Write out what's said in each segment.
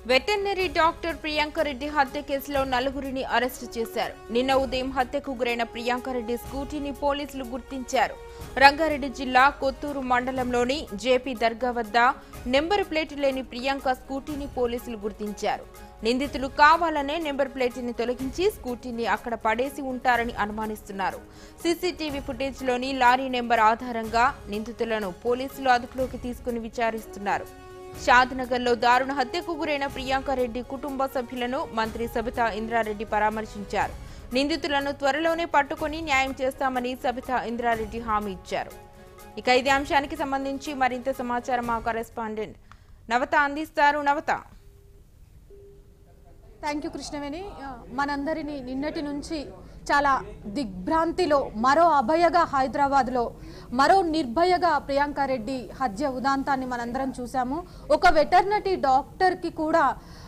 veterinary doctor Priyanka Reddy హత్య కేసులో నలుగురిని అరెస్టు చేశారు నిన్న ఉదయం హత్యకు గురైన ప్రియాంక రెడ్డి స్కూటీని పోలీసులు గుర్తించారు రంగారెడ్డి జిల్లా కొత్తూరు మండలంలోని జేపీ దర్గా వద్ద నెంబర్ ప్లేట్ లేని ప్రియాంక స్కూటీని పోలీసులు గుర్తించారు నిందితులు కావాలనే నెంబర్ ప్లేట్ని తొలగించి స్కూటీని అక్కడ పడేసి ఉంటారని అనుమానిస్తున్నారు సీసీటీవీ ఫుటేజ్లోని లారీ నెంబర్ ఆధారంగా నిందితులను పోలీసులు అదుపులోకి తీసుకుని విచారిస్తున్నారు షాద్నగర్లో దారుణ హత్యకు గురైన ప్రియాంక రెడ్డి కుటుంబ సభ్యులను మంత్రి సబితా ఇంద్రారెడ్డి పరామర్శించారు నిందితులను త్వరలోనే పట్టుకుని న్యాయం చేస్తామని సబితా ఇంద్రారెడ్డి హామీ ఇచ్చారు ఇక ఇదే అంశానికి సంబంధించి మరింత సమాచారం మా కరెస్పాండెంట్ నవత అందిస్తారు నవత థ్యాంక్ యూ కృష్ణవేణి ఆ, మనందరినీ నిన్నటి నుంచి చాలా దిగ్భ్రాంతిలో మరో అభయగా హైదరాబాద్లో మరో నిర్భయగా ప్రియాంక రెడ్డి హత్య ఉదాంతాన్ని మనందరం చూసాము ఒక వెటర్నరీ డాక్టర్కి కూడా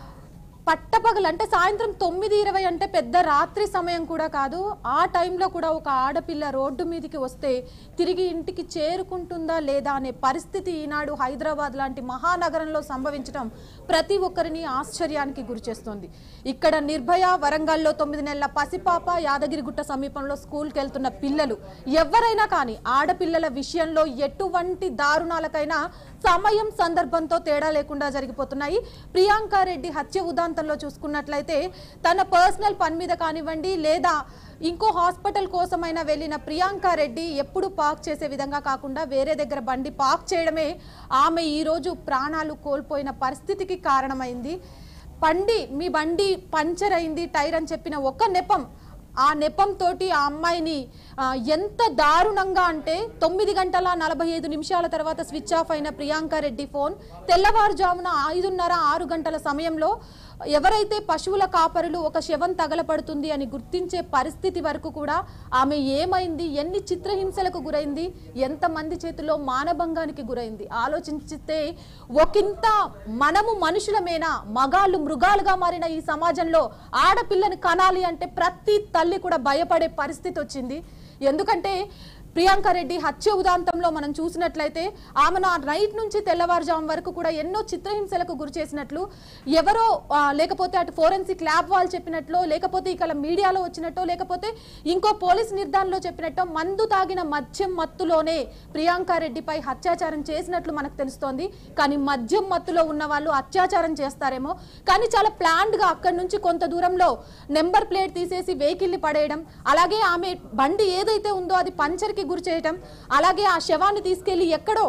పట్టపగలు అంటే సాయంత్రం తొమ్మిది ఇరవై అంటే పెద్ద రాత్రి సమయం కూడా కాదు ఆ టైంలో కూడా ఒక ఆడపిల్ల రోడ్డు మీదకి వస్తే తిరిగి ఇంటికి చేరుకుంటుందా లేదా అనే పరిస్థితి ఈనాడు హైదరాబాద్ లాంటి మహానగరంలో సంభవించడం ప్రతి ఒక్కరిని ఆశ్చర్యానికి గురిచేస్తోంది ఇక్కడ నిర్భయ వరంగల్లో తొమ్మిది నెలల పసిపాప యాదగిరిగుట్ట సమీపంలో స్కూల్కి వెళ్తున్న పిల్లలు ఎవరైనా కానీ ఆడపిల్లల విషయంలో ఎటువంటి దారుణాలకైనా సమయం సందర్భంతో తేడా లేకుండా జరిగిపోతున్నాయి ప్రియాంక రెడ్డి హత్య ఉదాంతంలో చూసుకున్నట్లయితే తన పర్సనల్ పని మీద కానివ్వండి లేదా ఇంకో హాస్పిటల్ కోసమైనా వెళ్ళిన ప్రియాంక రెడ్డి ఎప్పుడు పార్క్ చేసే విధంగా కాకుండా వేరే దగ్గర బండి పార్క్ చేయడమే ఆమె ఈరోజు ప్రాణాలు కోల్పోయిన పరిస్థితికి కారణమైంది బండి మీ బండి పంచర్ అయింది టైర్ అని చెప్పిన ఒక్క నెపం ఆ నెపంతో ఆ అమ్మాయిని ఆ, ఎంత దారుణంగా అంటే తొమ్మిది గంటల నలభై ఐదు నిమిషాల తర్వాత స్విచ్ ఆఫ్ అయిన ప్రియాంక రెడ్డి ఫోన్ తెల్లవారుజామున ఐదున్నర ఆరు గంటల సమయంలో ఎవరైతే పశువుల కాపరులు ఒక శవం తగలపడుతుంది అని గుర్తించే పరిస్థితి వరకు కూడా ఆమె ఏమైంది ఎన్ని చిత్రహింసలకు గురైంది ఎంతమంది చేతిలో మానభంగానికి గురైంది ఆలోచించితే ఒకంత మనము మనుషులమేనా మగాళ్ళు మృగాలుగా మారిన ఈ సమాజంలో ఆడపిల్లని కనాలి అంటే ప్రతి తల్లి కూడా భయపడే పరిస్థితి వచ్చింది ఎందుకంటే ప్రియాంక రెడ్డి హత్య ఉదాంతంలో మనం చూసినట్లయితే ఆమె నా నైట్ నుంచి తెల్లవారుజాము వరకు కూడా ఎన్నో చిత్రహింసలకు గురి చేసినట్లు ఎవరో ఆ, లేకపోతే అటు ఫోరెన్సిక్ ల్యాబ్ వాళ్ళు చెప్పినట్లు లేకపోతే ఇక్కడ మీడియాలో వచ్చినట్టో లేకపోతే ఇంకో పోలీస్ నిర్ధారణలో చెప్పినట్టో మందు తాగిన మద్యం మత్తులోనే ప్రియాంక రెడ్డిపై అత్యాచారం చేసినట్లు మనకు తెలుస్తోంది కానీ మద్యం మత్తులో ఉన్న వాళ్ళు అత్యాచారం చేస్తారేమో కానీ చాలా ప్లాన్డ్ గా అక్కడి నుంచి కొంత దూరంలో నెంబర్ ప్లేట్ తీసేసి వెహికల్ని పడేయడం అలాగే ఆమె బండి ఏదైతే ఉందో అది పంచర్కి గురి చేయడం అలాగే ఆ శవాన్ని తీసుకెళ్లి ఎక్కడో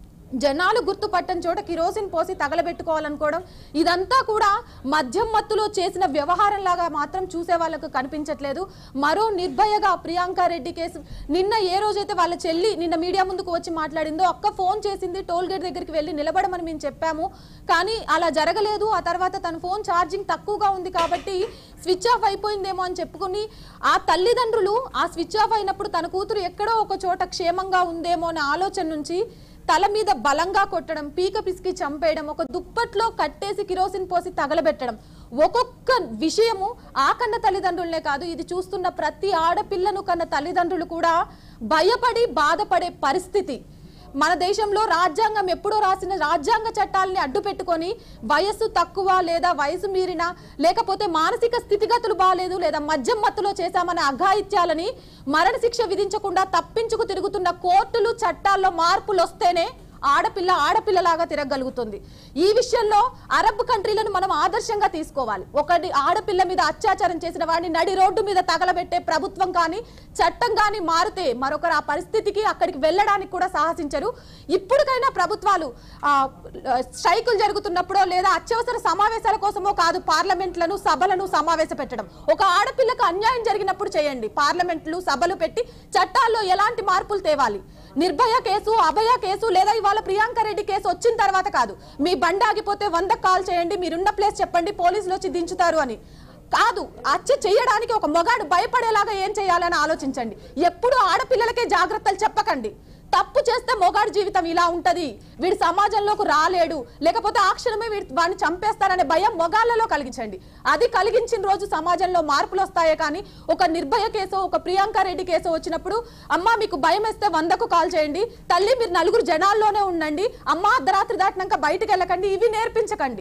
జనాలు గుర్తుపట్టని చోట కిరోసిన్ పోసి తగలబెట్టుకోవాలనుకోవడం ఇదంతా కూడా మద్యం మత్తులో చేసిన వ్యవహారం లాగా మాత్రం చూసే వాళ్ళకు కనిపించట్లేదు మరో నిర్భయగా ప్రియాంక రెడ్డి కేసు నిన్న ఏ రోజైతే వాళ్ళ చెల్లి నిన్న మీడియా ముందుకు వచ్చి మాట్లాడిందో అక్క ఫోన్ చేసింది టోల్ గేట్ దగ్గరికి వెళ్ళి నిలబడమని మేము చెప్పాము కానీ అలా జరగలేదు ఆ తర్వాత తన ఫోన్ ఛార్జింగ్ తక్కువగా ఉంది కాబట్టి స్విచ్ ఆఫ్ అయిపోయిందేమో అని చెప్పుకుని ఆ తల్లిదండ్రులు ఆ స్విచ్ ఆఫ్ అయినప్పుడు తన కూతురు ఎక్కడో ఒక చోట క్షేమంగా ఉందేమో అనే ఆలోచన నుంచి తల మీద బలంగా కొట్టడం పీక పిసికి చంపేయడం ఒక దుప్పట్లో కట్టేసి కిరోసిన్ పోసి తగలబెట్టడం ఒక్కొక్క విషయము ఆ కన్న తల్లిదండ్రులనే కాదు ఇది చూస్తున్న ప్రతి ఆడపిల్లను కన్న తల్లిదండ్రులు కూడా భయపడి బాధపడే పరిస్థితి మన దేశంలో రాజ్యాంగం ఎప్పుడో రాసిన రాజ్యాంగ చట్టాలని అడ్డు పెట్టుకొని వయస్సు తక్కువ లేదా వయసు మీరిన లేకపోతే మానసిక స్థితిగతులు బాగాలేదు లేదా మద్యం మత్తులో చేశామనే అఘాయిత్యాలని మరణశిక్ష విధించకుండా తప్పించుకు తిరుగుతున్న కోర్టులు చట్టాల్లో మార్పులు వస్తేనే ఆడపిల్ల ఆడపిల్లలాగా తిరగలుగుతుంది ఈ విషయంలో అరబ్ కంట్రీలను మనం ఆదర్శంగా తీసుకోవాలి ఒకటి ఆడపిల్ల మీద అత్యాచారం చేసిన వాడిని నడి రోడ్డు మీద తగలబెట్టే ప్రభుత్వం కానీ చట్టం కానీ మారితే మరొకరు ఆ పరిస్థితికి అక్కడికి వెళ్ళడానికి కూడా సాహసించరు ఇప్పటికైనా ప్రభుత్వాలు ఆ, స్ట్రైకులు జరుగుతున్నప్పుడో లేదా అత్యవసర సమావేశాల కోసమో కాదు పార్లమెంట్లను సభలను సమావేశ పెట్టడం ఒక ఆడపిల్లకు అన్యాయం జరిగినప్పుడు చేయండి పార్లమెంట్లు సభలు పెట్టి చట్టాల్లో ఎలాంటి మార్పులు తేవాలి నిర్భయ కేసు అభయ కేసు లేదా ఇవాళ ప్రియాంక రెడ్డి కేసు వచ్చిన తర్వాత కాదు మీ బండి ఆగిపోతే వంద కాల్ చేయండి మీరున్న ప్లేస్ చెప్పండి పోలీసులు వచ్చి దించుతారు అని కాదు హత్య చేయడానికి ఒక మొగాడు భయపడేలాగా ఏం చేయాలని ఆలోచించండి ఎప్పుడు ఆడపిల్లలకే జాగ్రత్తలు చెప్పకండి తప్పు చేస్తే మొగాడి జీవితం ఇలా ఉంటది వీడు సమాజంలోకి రాలేడు లేకపోతే ఆ క్షణమే వీడి వాడిని చంపేస్తారనే భయం మొగాళ్ళలో కలిగించండి అది కలిగించిన రోజు సమాజంలో మార్పులు వస్తాయే కానీ ఒక నిర్భయ కేసు ఒక ప్రియాంక రెడ్డి కేసు వచ్చినప్పుడు అమ్మా మీకు భయం వేస్తే వందకు కాల్ చేయండి తల్లి మీరు నలుగురు జనాల్లోనే ఉండండి అమ్మా అర్ధరాత్రి దాటినాక బయటికి వెళ్ళకండి ఇవి నేర్పించకండి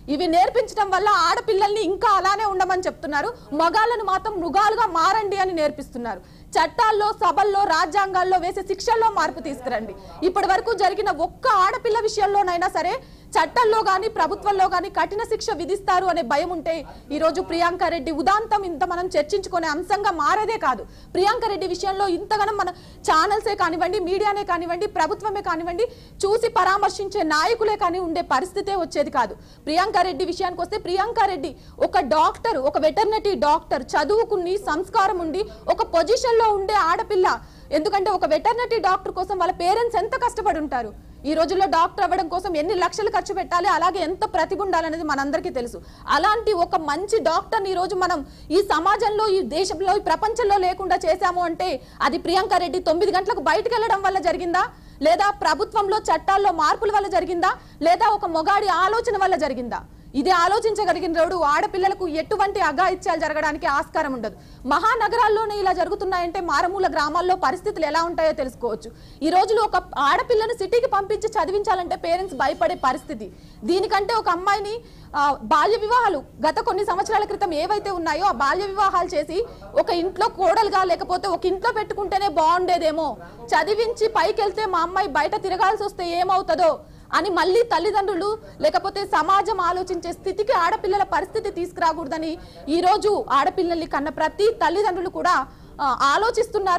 ఇవి నేర్పించడం వల్ల ఆడపిల్లల్ని ఇంకా అలానే ఉండమని చెప్తున్నారు మగాళ్ళను మాత్రం మృగాలుగా మారండి అని నేర్పిస్తున్నారు చట్టాల్లో సభల్లో రాజ్యాంగాల్లో వేసే శిక్షల్లో మార్పు తీసుకురండి ఇప్పటి వరకు జరిగిన ఒక్క ఆడపిల్ల విషయంలోనైనా సరే చట్టంలో గాని ప్రభుత్వంలో గాని కఠిన శిక్ష విధిస్తారు అనే భయం ఉంటే ఈ రోజు ప్రియాంక రెడ్డి ఉదాంతం ఇంత మనం చర్చించుకునే అంశంగా మారేదే కాదు ప్రియాంక రెడ్డి విషయంలో ఇంతగానం మన ఛానల్సే కానివ్వండి మీడియానే కానివ్వండి ప్రభుత్వమే కానివ్వండి చూసి పరామర్శించే నాయకులే కానీ ఉండే పరిస్థితే వచ్చేది కాదు ప్రియాంక రెడ్డి విషయానికి వస్తే ప్రియాంక రెడ్డి ఒక డాక్టర్ ఒక వెటర్నరీ డాక్టర్ చదువుకుని సంస్కారం ఉండి ఒక పొజిషన్ లో ఉండే ఆడపిల్ల ఎందుకంటే ఒక వెటర్నరీ డాక్టర్ కోసం వాళ్ళ పేరెంట్స్ ఎంత కష్టపడి ఉంటారు ఈ రోజుల్లో డాక్టర్ అవ్వడం కోసం ఎన్ని లక్షలు ఖర్చు పెట్టాలి అలాగే ఎంత ప్రతిభ ఉండాలనేది మనందరికీ తెలుసు అలాంటి ఒక మంచి డాక్టర్ని ఈ రోజు మనం ఈ సమాజంలో ఈ దేశంలో ఈ ప్రపంచంలో లేకుండా చేశాము అంటే అది ప్రియాంక రెడ్డి తొమ్మిది గంటలకు బయటకు వెళ్ళడం వల్ల జరిగిందా లేదా ప్రభుత్వంలో చట్టాల్లో మార్పుల వల్ల జరిగిందా లేదా ఒక మొగాడి ఆలోచన వల్ల జరిగిందా ఇది ఆలోచించగలిగినోడు ఆడపిల్లలకు ఎటువంటి అఘాయిత్యాలు జరగడానికి ఆస్కారం ఉండదు మహానగరాల్లోనే ఇలా జరుగుతున్నాయంటే మారుమూల గ్రామాల్లో పరిస్థితులు ఎలా ఉంటాయో తెలుసుకోవచ్చు ఈ రోజులో ఒక ఆడపిల్లను సిటీకి పంపించి చదివించాలంటే పేరెంట్స్ భయపడే పరిస్థితి దీనికంటే ఒక అమ్మాయిని ఆ, బాల్య వివాహాలు గత కొన్ని సంవత్సరాల క్రితం ఏవైతే ఉన్నాయో ఆ బాల్య వివాహాలు చేసి ఒక ఇంట్లో కోడలుగా లేకపోతే ఒక ఇంట్లో పెట్టుకుంటేనే బాగుండేదేమో చదివించి పైకి వెళ్తే మా అమ్మాయి బయట తిరగాల్సి వస్తే ఏమవుతుందో అని మళ్ళీ తల్లిదండ్రులు లేకపోతే సమాజం ఆలోచించే స్థితికి ఆడపిల్లల పరిస్థితి తీసుకురాకూడదని ఈ రోజు ఆడపిల్లల్ని కన్న ప్రతి తల్లిదండ్రులు కూడా ఆ, ఆలోచిస్తున్నారు